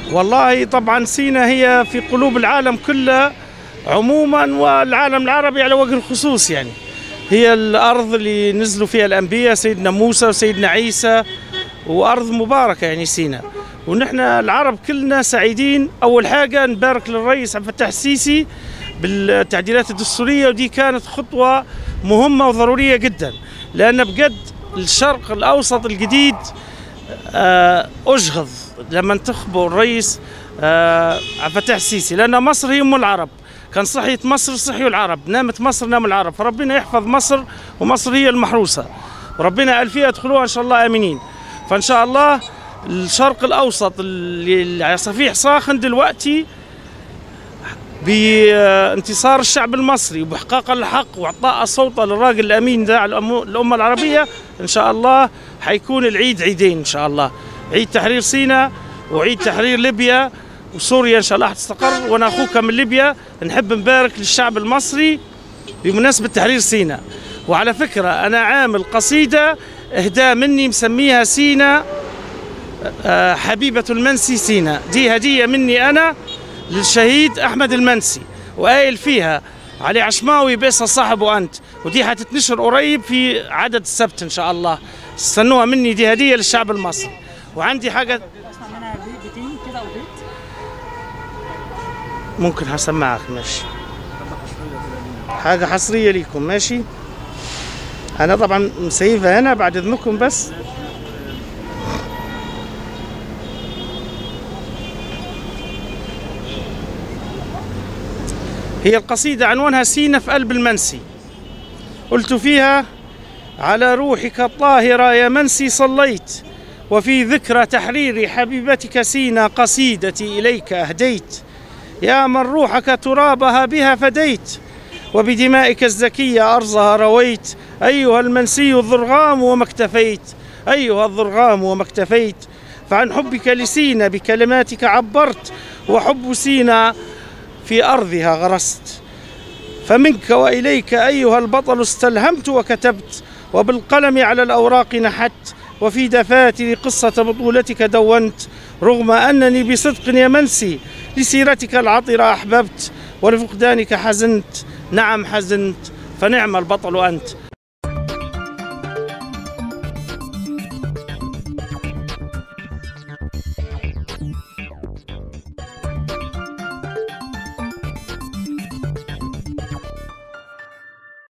والله طبعا سينا هي في قلوب العالم كله عموما والعالم العربي على وجه الخصوص يعني هي الأرض اللي نزلوا فيها الأنبياء سيدنا موسى وسيدنا عيسى وأرض مباركة يعني سينا ونحن العرب كلنا سعيدين أول حاجة نبارك للرئيس عبد الفتاح السيسي بالتعديلات الدستورية ودي كانت خطوة مهمة وضرورية جدا لأن بجد الشرق الأوسط الجديد آه، أجهض لما انتخبوا الرئيس آه، عبد الفتاح السيسي لأن مصر هي أم العرب كان صحية مصر صحيوا العرب نامت مصر نام العرب فربنا يحفظ مصر ومصر هي المحروسة وربنا قال فيها ادخلوها إن شاء الله آمنين فإن شاء الله الشرق الأوسط اللي على صفيح ساخن دلوقتي بانتصار الشعب المصري وبإحقاق الحق وإعطاء صوته للراجل الأمين ده على الأمو- الأمة العربية إن شاء الله حيكون العيد عيدين إن شاء الله عيد تحرير سيناء وعيد تحرير ليبيا وسوريا إن شاء الله حتستقر وأنا أخوك من ليبيا نحب نبارك للشعب المصري بمناسبة تحرير سيناء وعلى فكرة أنا عامل قصيدة إهداء مني مسميها سيناء آه، حبيبة المنسي سيناء دي هدية مني أنا للشهيد أحمد المنسي وقايل فيها علي عشماوي بئس صاحب أنت ودي هتتنشر قريب في عدد السبت إن شاء الله استنوها مني دي هدية للشعب المصري وعندي حاجة اسمع منها بيتين كده او بيت ممكن هسمعك ماشي حاجة حصرية ليكم ماشي أنا طبعا مسيفة هنا بعد إذنكم بس هي القصيدة عنوانها سينا في قلب المنسي قلت فيها على روحك الطاهرة يا منسي صليت وفي ذكرى تحرير حبيبتك سينا قصيدتي إليك أهديت يا من روحك ترابها بها فديت وبدمائك الزكية أرضها رويت أيها المنسي الضرغام وما اكتفيت أيها الضرغام وما اكتفيت فعن حبك لسينا بكلماتك عبرت وحب سينا في أرضها غرست فمنك وإليك أيها البطل استلهمت وكتبت وبالقلم على الأوراق نحت وفي دفاتر قصة بطولتك دونت رغم أنني بصدق يا منسي لسيرتك العطرة أحببت ولفقدانك حزنت نعم حزنت فنعم البطل أنت